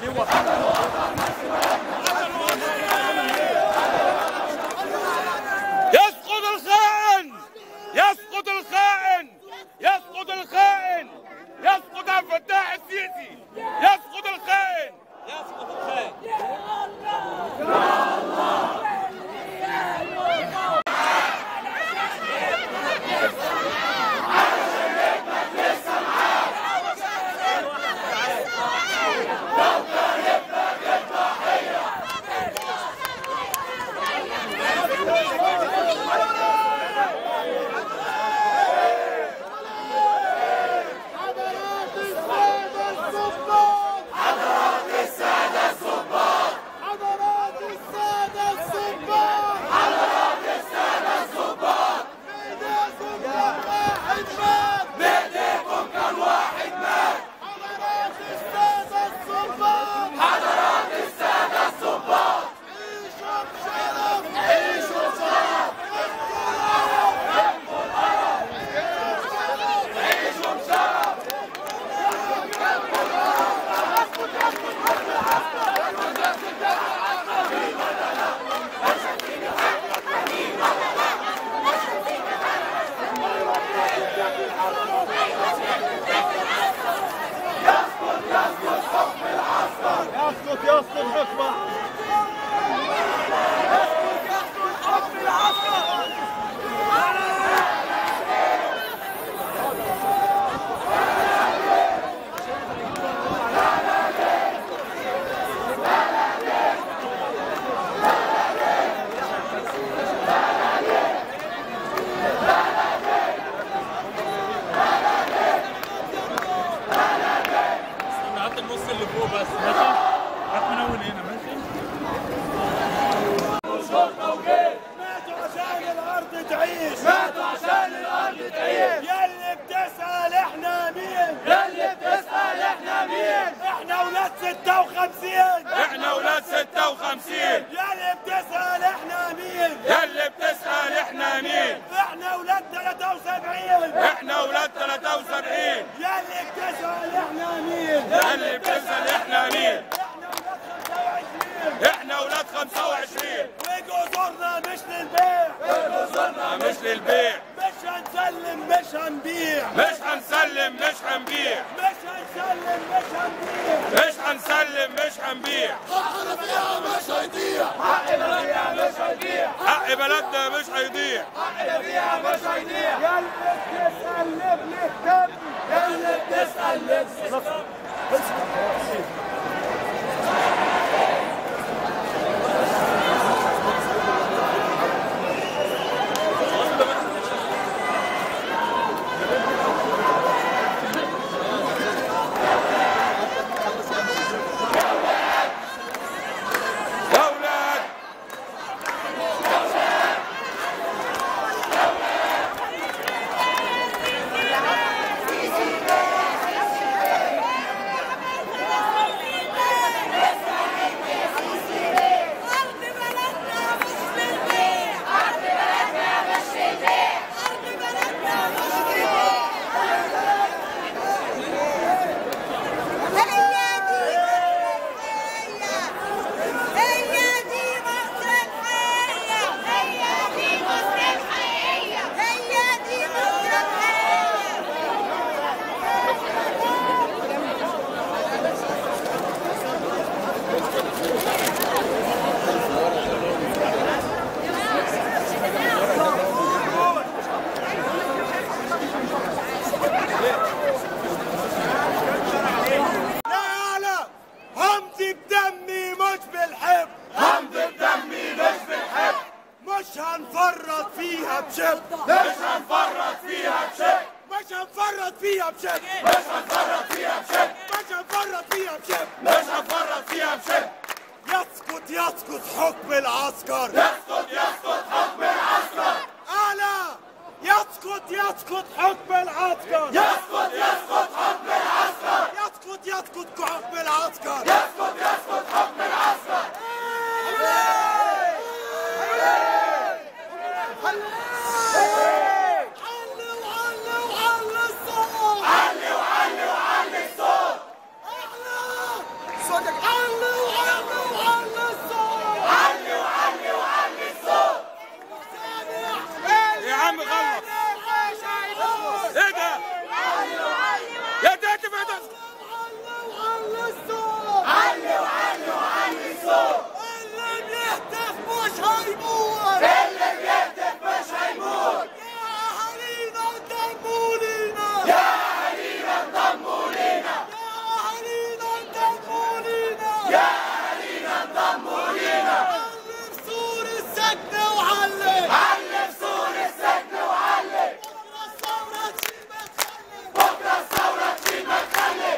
يسقط الخائن يسقط الخائن يسقط الخائن يسقط عبد الفتاح السيسي يسقط الخائن يسقط الخائن حضرات السادة الضباط حضرات السادة الضباط حضرات السادة الضباط حضرات السادة الضباط بإيديكم كان واحد مات بإيديكم كان واحد مات حضرات السادة الضباط حضرات السادة الضباط عيشوا بشرف عيشوا بشرف عيشوا بشرف يسقط يسقط حكمه هات النص اللي فوق بس ماشي هات من اول هنا ماشي ماتوا عشان الارض تعيش ماتوا عشان الارض تعيش يلي بتسأل احنا مين يلي بتسأل احنا مين احنا ولاد 56 احنا ولاد 56 يلي بتسأل احنا مين يلي بتسأل احنا مين احنا ولاد 73 احنا ولاد 73 يلي بتسأل احنا مين يلي بتسأل احنا مين احنا ولاد 25 وجزرنا مش للبيع وجزرنا مش للبيع مش هنسلم مش هنبيع مش هنسلم مش هنبيع مش هنسلم مش هنبيع مش هنسلم مش هنبيع حقنا فيها مش هيضيع حق بلدنا مش هيضيع حق بلدنا مش هيضيع حقنا فيها مش هيضيع يلي بتسأل لابنك دم يلي بتسأل لابنك يا ولاد أرض بلدنا مش في البيع أرض بلدنا مش في البيع أرض بلدنا مش في البيع هي دي مصر الحقيقية هي دي مصر الحقيقية هي دي مصر الحقيقية تعالى همضي بدمي مش بالحب همضي بدمي مش بالحب مش هنفرط فيها بشب مش هنفرط فيها بشب مش هنفرط فيها بشب مش هنفرط فيها بشب مش هنفرط فيها بشب مش هنفرط فيها بشب يسقط يسقط حكم العسكر يسقط يسقط حكم العسكر أعلى يسقط يسقط حكم العسكر يسقط يسقط حكم العسكر يسقط يسقط حكم العسكر يسقط يسقط حكم العسكر علي وعلي وعلي الصوت علي وعلي وعلي الصوت اعلى صوتك علي وعلي وعلي الصوت علي وعلي وعلي الصوت يا عم غلط ايه ده يا ده تفهم علي وعلي وعلي الصوت اللي بيهتف مش هيموت اللي بيهتف مش هيموت يا اهالينا انضموا لينا يا اهالينا انضموا لينا يا اهالينا انضموا لينا يا اهالينا انضموا لينا علي بسور السجن وعلي علي بسور السجن وعلي بكره الثوره تشيل ما تخلي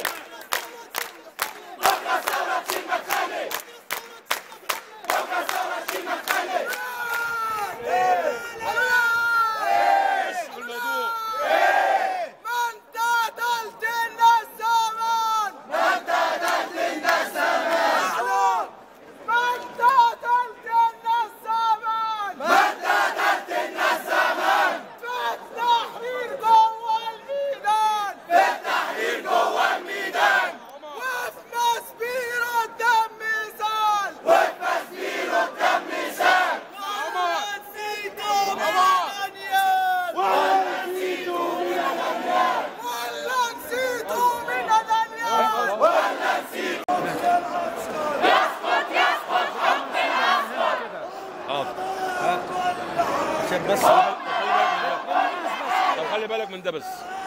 بكره الثوره تشيل ما تخلي بكره الثوره تشيل ما تخلي الموضوع ما انت قتلت الناس زمان ما انت قتلت الناس زمان ما انت قتلت الناس زمان ما انت قتلت الناس زمان في التحرير جوه الميدان في التحرير جوه الميدان وفي مسبير قدام ميزان وفي مسبير قدام ميزان ولا نسيتوا من الأنيان ولا نسيتوا من الأنيان ولا نسيتوا من الأنيان ولا نسيتوا عشان بس لو خلي بالك من ده بس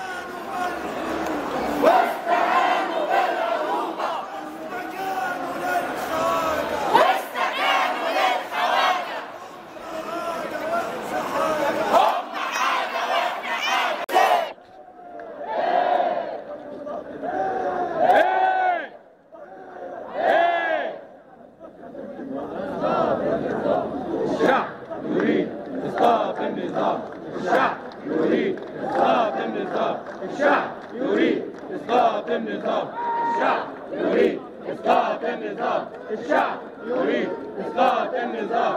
الشعب يريد اسقاط النظام الشعب يريد اسقاط النظام الشعب يريد اسقاط النظام الشعب يريد اسقاط النظام الشعب يريد اسقاط النظام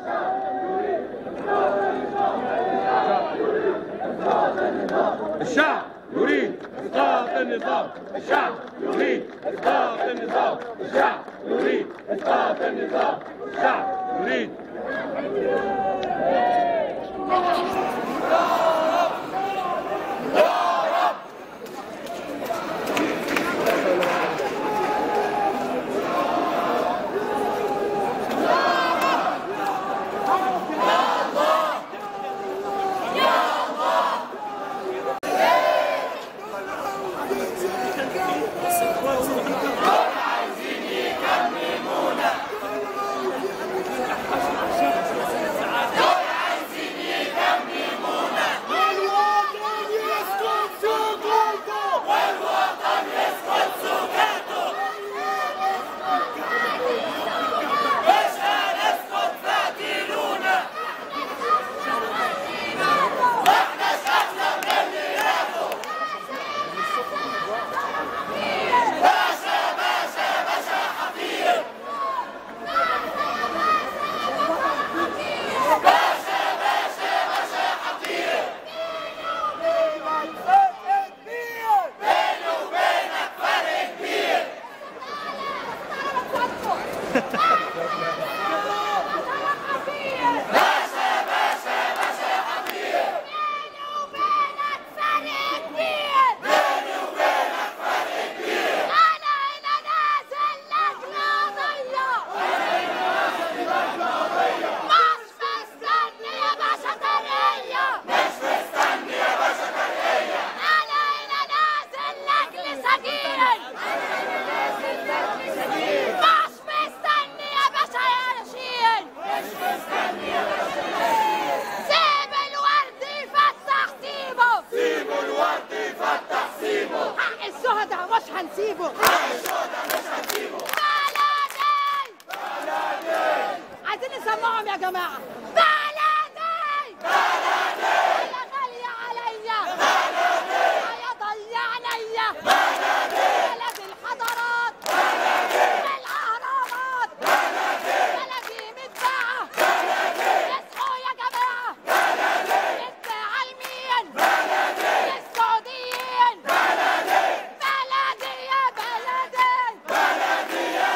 الشعب يريد اسقاط النظام الشعب يريد اسقاط النظام الشعب يريد اسقاط النظام الشعب يريد والوطن يسكت سكوته والوطن يسكت سكوته مش هنسكت فاتلونا واحناش احسن من اللي ياخد باشا باشا باشا حفير باشا باشا باشا حفير فرق كبير بيني وبينك فرق كبير باشا باشا باشا حفير بيني وبينك فرق كبير أنا هنا نازل لك ناضية مش مستني يا باشا ترية مش مستني يا باشا ترية أنا هنا نازل لك لسجين مش مستني يا باشا يا رشيد مش مستني يا باشا سيب الورد يفتح سيبه سيب الورد يفتح سيبه حق الشهداء مش هنسيبه حق الشهداء مش هنسيبه بلدي بلدي عايزين نسمعهم يا جماعة بلدي بلدي يا غالية عليا بلدي يا ضيع عينيا بلدي بلد الحضارات بلدي الأهرامات بلدي بلدي متباعة بلدي اصحوا يا جماعة بلدي العالمين بلدي السعوديين بلدي بلدي يا بلدي بلدي يا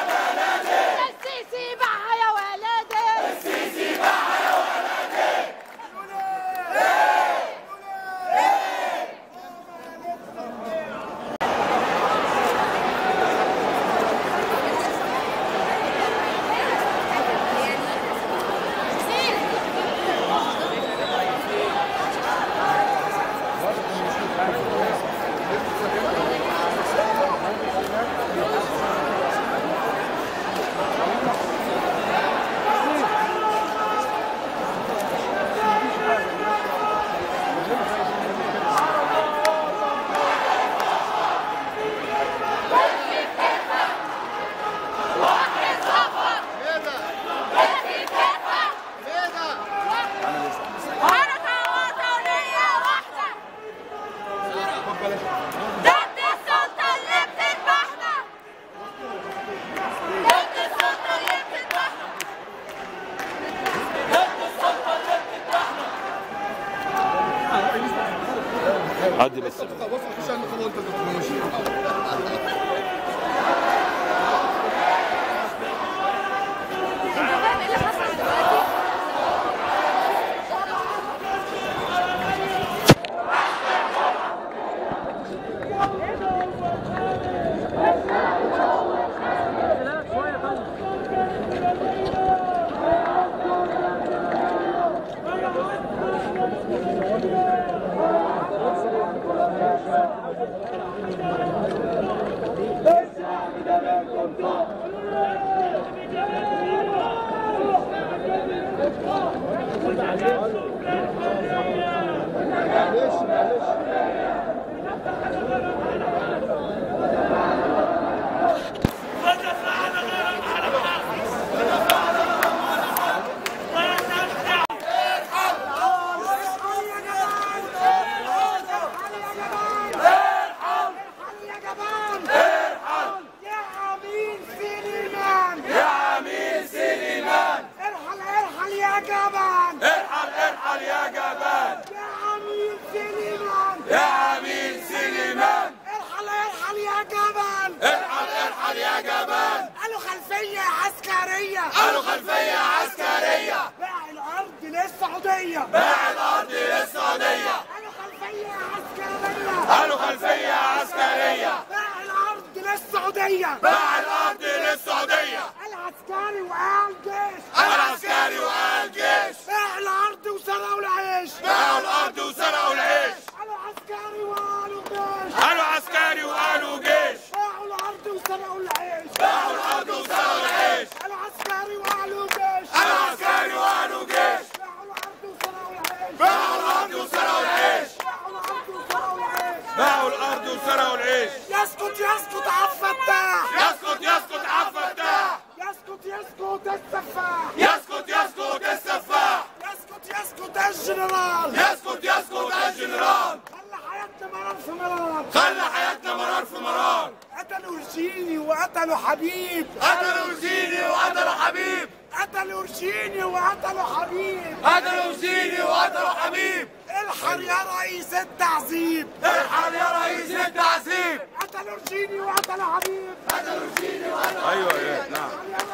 يا جبان قالوا خلفية عسكرية قالوا خلفية عسكرية باع الأرض للسعودية باع الأرض للسعودية قالوا خلفية عسكرية قالوا خلفية عسكرية باع الأرض للسعودية باع الأرض للسعودية العسكري وقال جيش العسكري وقال جيش باع الأرض وسرقوا العيش باعوا الأرض وسرقوا العيش قالوا عسكري وقالوا جيش قالوا عسكري وقالوا جيش باعوا الأرض وسرقوا العيش باعوا الأرض وسرقوا العيش قالوا عسكري وقالوا جيش قالوا عسكري وقالوا جيش باعوا الأرض وسرقوا العيش باعوا الأرض وسرقوا العيش باعوا الأرض وسرقوا العيش باعوا الأرض وسرقوا العيش يسكت يسكت عبد الفتاح يسكت يسكت عبد الفتاح يسكت يسكت السفاح يسكت يسكت السفاح يسكت يسكت الجنرال يسكت يسكت الجنرال خلى حياتنا مرار في مرار خلى حياتنا مرار في مرار قتلوا رجيني وقتلوا حبيب قتلوا زيني وقتلوا حبيب قتلوا رجيني وقتلوا حبيب قتلوا زيني وقتلوا حبيب الحر يا رئيس التعذيب الحل يا رئيس التعذيب قتلوا رجيني وقتلوا حبيب ايوه ايه نعم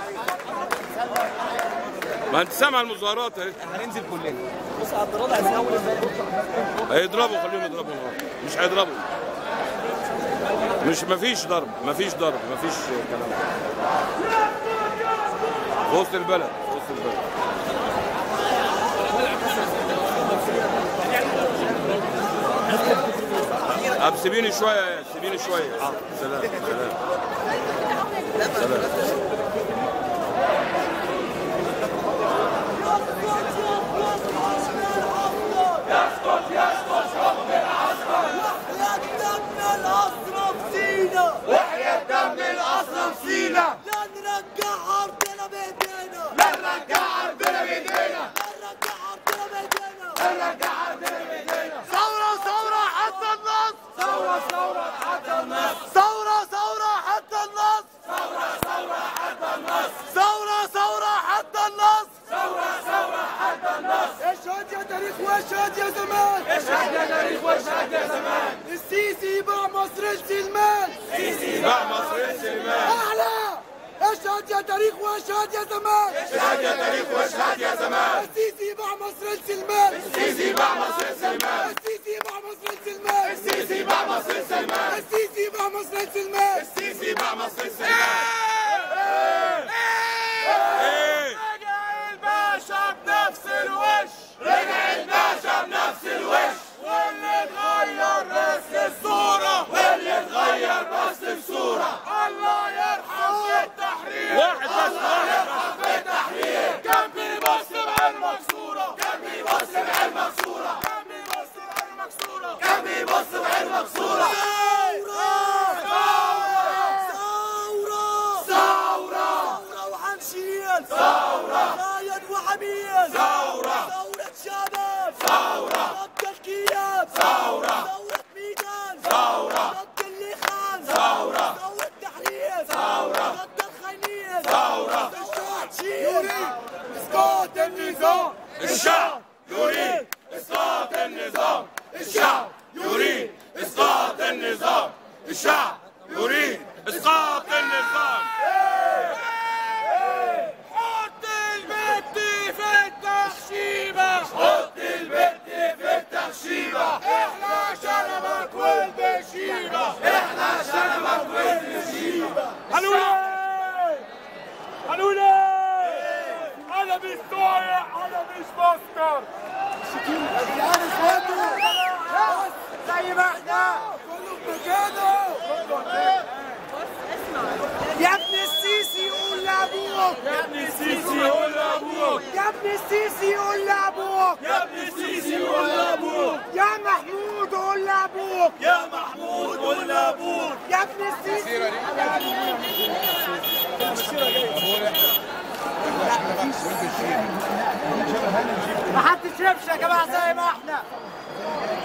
ما انت سامع المظاهرات اهي هننزل كلنا بص عبد الرضا عايزين اول امبارح هيضربوا خليهم يضربوا مش هيضربوا مش مفيش ضرب مفيش ضرب مفيش كلام في وسط البلد في وسط البلد طب سيبيني شويه سيبيني شويه سلام سلام سلام يا دم الأسرى في سينا وحياة دم الأسرى في سينا لا نرجع أرضنا بإيدينا لا نرجع أرضنا بإيدينا لا نرجع أرضنا بإيدينا ثورة ثورة حتى النصر ثورة ثورة حتى النصر ثورة ثورة حتى النصر ثورة ثورة حتى النصر ثورة ثورة حتى النصر ثورة ثورة حتى النصر اشهد يا تاريخ واشهد يا زمان اشهد يا تاريخ واشهد يا زمان السيسي باع مصر لسلمان باع مصر سليمان أعلى اشهد يا تاريخ واشهد يا زمان اشهد يا تاريخ واشهد يا زمان السيسي باع مصر لسلمان السيسي باع مصر سلمان السيسي باع مصر لسلمان السيسي باع مصر سلمان السيسي باع مصر لسلمان السيسي باع مصر سلمان ايه رجع الباشا بنفس الوش رجع الباشا بنفس الوش واللي اتغير بس الصورة واللي اتغير بس الصورة الله يرحم في التحرير واحد بس واحد في التحرير كان بيبص بعين مكسورة كان بيبص بعين مكسورة كان بيبص بعين مكسورة كان بيبص بعين مكسورة ثورة ثورة ثورة وحنشيل ثورة رايد وعميل ثورة ثورة شباب ثورة ضد الكياب ثورة ثورة ميدان ثورة ضد اللي خان ثورة ثورة تحرير ثورة ضد الخنير ثورة ضد الشيل اسقاط النظام الشعب يريد اسقاط النظام الشعب يريد اسقاط النظام الشعب يريد اسقاط النظام حط البت في التخشيبة حط البت في التخشيبة احنا شنبك والبشيبة احنا شنبك والبشيبة قالوا لي قالوا لي انا مش طايع انا مش بسكر زي ما احنا كله بمكانه يا ابن السيسي قول لابوك يا ابن السيسي قول لابوك يا ابن السيسي قول لابوك يا ابن السيسي قول لابوك يا محمود قول لابوك يا محمود قول لابوك يا ابن السيسي ما حدش يمشي يا جماعه زي ما احنا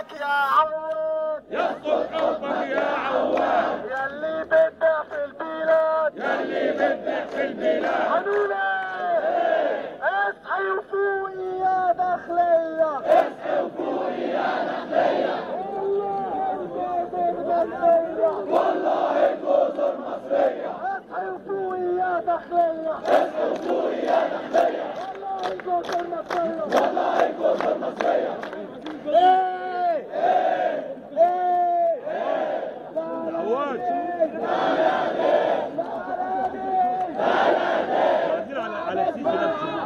حبك يا عواد يسقط حبك يا عواد يلي بدك في البلاد يلي بدك في البلاد حنونة اصحي وفوقي يا داخلية اصحي وفوقي يا داخلية والله الجزر مصرية اصحي وفوقي يا داخلية اصحي وفوقي يا داخلية والله الجزر مصرية والله الجزر مصرية ايه ايه ايه عواد عايزين على على السيسي نفسه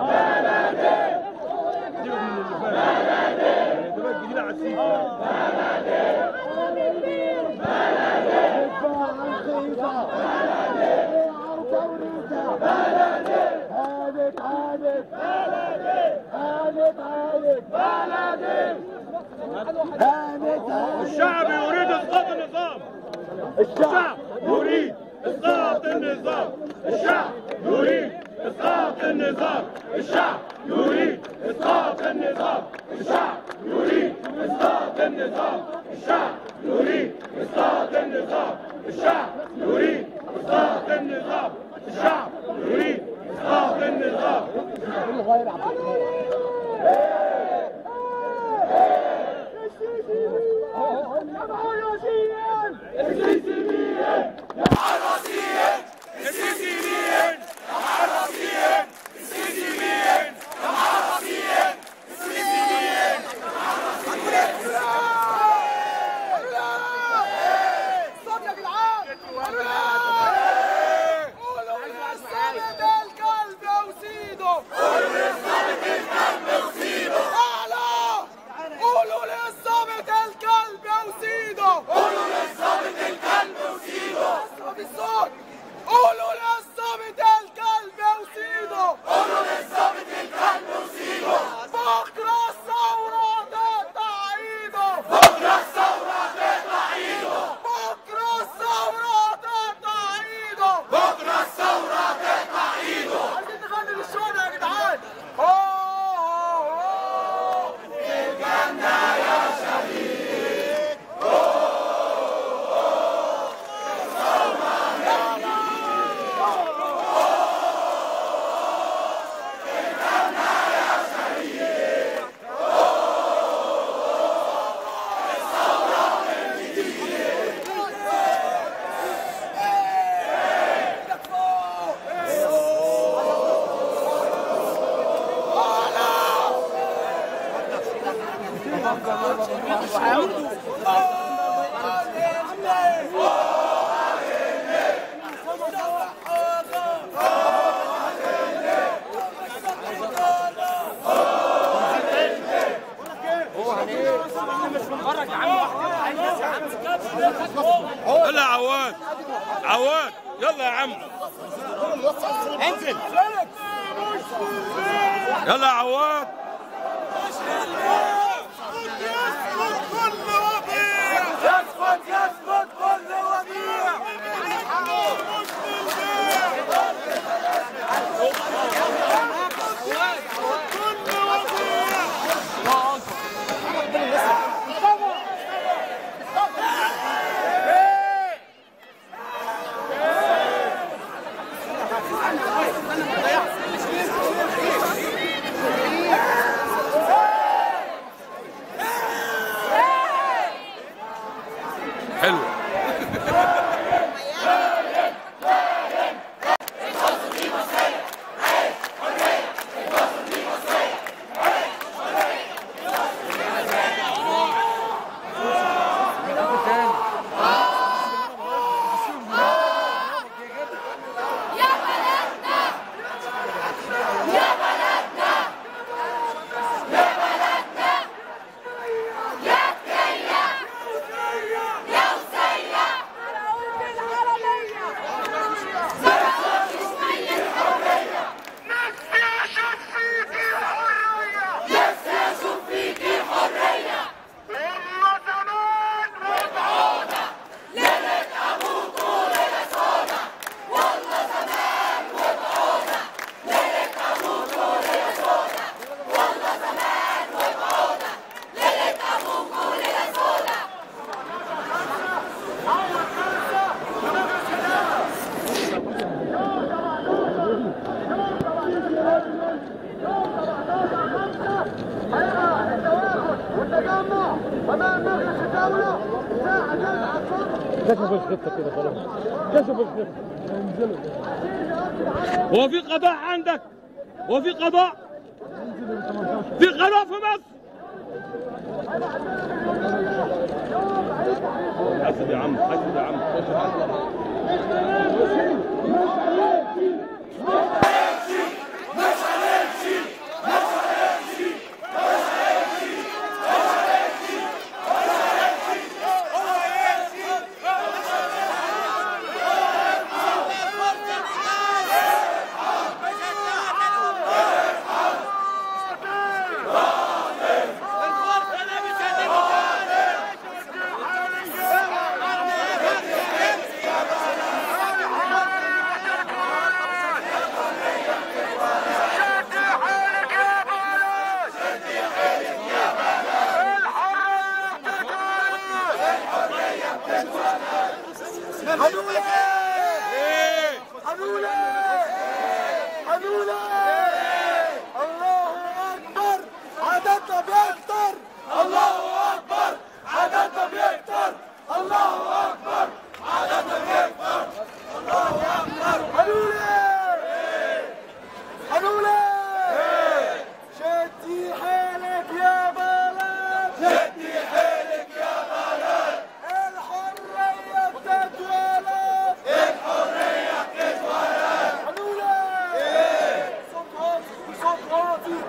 سيبك من اللي فات يعني دلوقتي جديد على السيسي الشعب يريد اسقاط النظام الشعب يريد اسقاط النظام الشعب يريد اسقاط النظام الشعب يريد اسقاط النظام الشعب يريد اسقاط النظام الشعب يريد اسقاط النظام الشعب يريد اسقاط النظام الشعب يريد اسقاط النظام صوت يا جدعان قولوا للصمد القلب وسيده قولوا للصمد القلب وسيده اعلى قولوا للصمد القلب وسيده قولوا للصمد القلب وسيده اسمع بالصوت قولوا للصمد القلب وسيده قولوا للصمد القلب وسيده بكره الثوره تقطع ايده بكره الثوره تقطع ايده بكره الثوره تقطع ايده بكره الثوره تقطع ايده عايزين نغني للشهداء يا جدعان يلا يا عواد عواد يلا يا عم انزل يلا يا عواد يسقط يسقط كل وضيع حلو أمام مجلس الدولة ساعة جمع الصوت كشفوا الخطة كده خلاص كشفوا الخطة هو في قضاء عندك هو في قضاء في قضاء في مصر حسب يا عم حسب يا عم حنولة حنولة حنولة الله أكبر عددنا بيكتر الله أكبر عددنا بيكتر الله أكبر عددنا بيكتر الله أكبر حنولة حنولة شدي حيلك يا بلد شدي حيلك يا بلد الحرية بتتولد الحرية بتتولد حنولة صوت واطي صوت واطي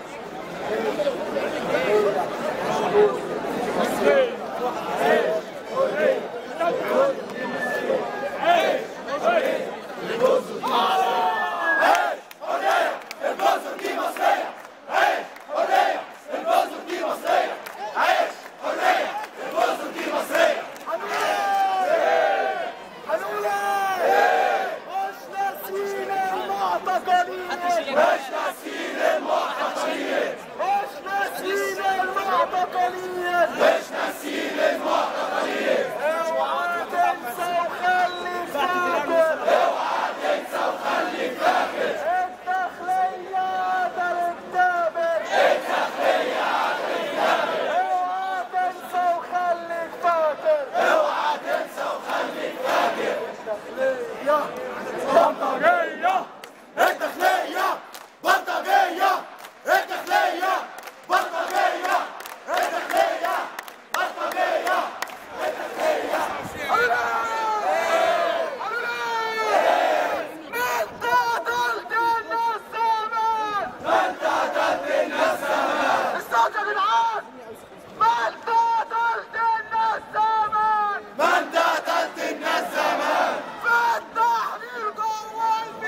حنولة مش ناسين المعتقلين مش ناسين المعتقلين مش ناسين المعتقلين مش ناسين المعتقلين اوعى تنسى وخليك فاكر اوعى تنسى وخليك فاكر الداخلية عدل الدابر الداخلية عدل الدابر اوعى تنسى وخليك فاكر اوعى تنسى وخليك فاكر الداخلية بلطجية الداخلية بلطجية الداخلية بلطجية الداخلية بلطجية انت قتلت الناس زمان انت قتلت الناس زمان استوعب يا جدعان ما انت قتلت الناس زمان ما انت قتلت الناس زمان في التحرير جوه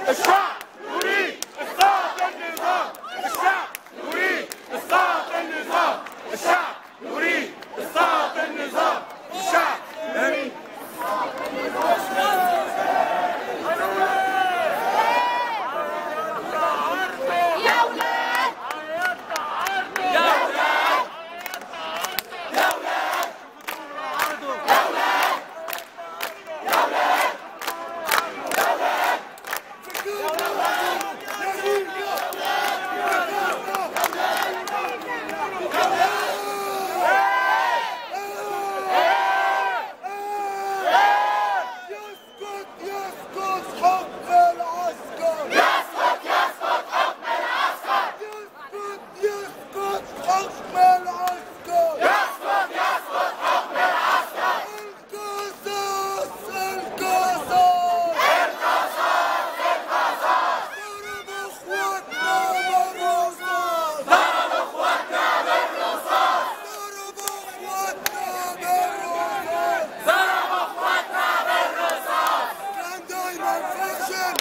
الشعب يريد اسقاط النظام الشعب يريد اسقاط النظام الشعب يريد اسقاط النظام الشعب يريد يا ولاد يسقط يسقط حكم العسكر يسقط يسقط حكم العسكر يسقط يسقط حكم العسكر يسقط يسقط حكم العسكر القصاص القصاص القصاص القصاص ضرب اخواتنا بالرصاص ضرب اخواتنا بالرصاص ضرب اخواتنا بالرصاص كان دايما فاشل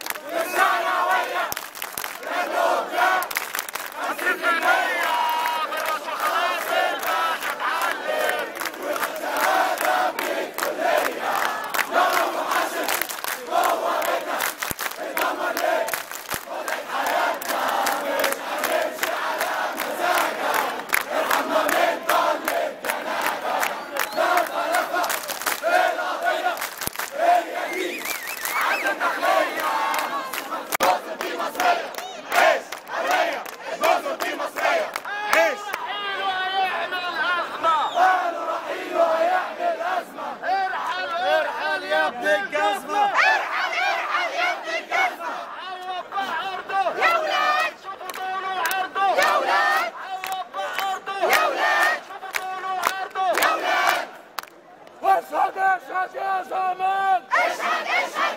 مصر دي مصرية عيش ارحل يا ابن الجزمة ارحل ارحل يا ابن الجزمة عوض عرضه يا ولاد شوفوا طوله وعرضه يا ولاد عوض عرضه يا ولاد شوفوا طوله وعرضه يا ولاد واشهد اشهد يا زمان اشهد اشهد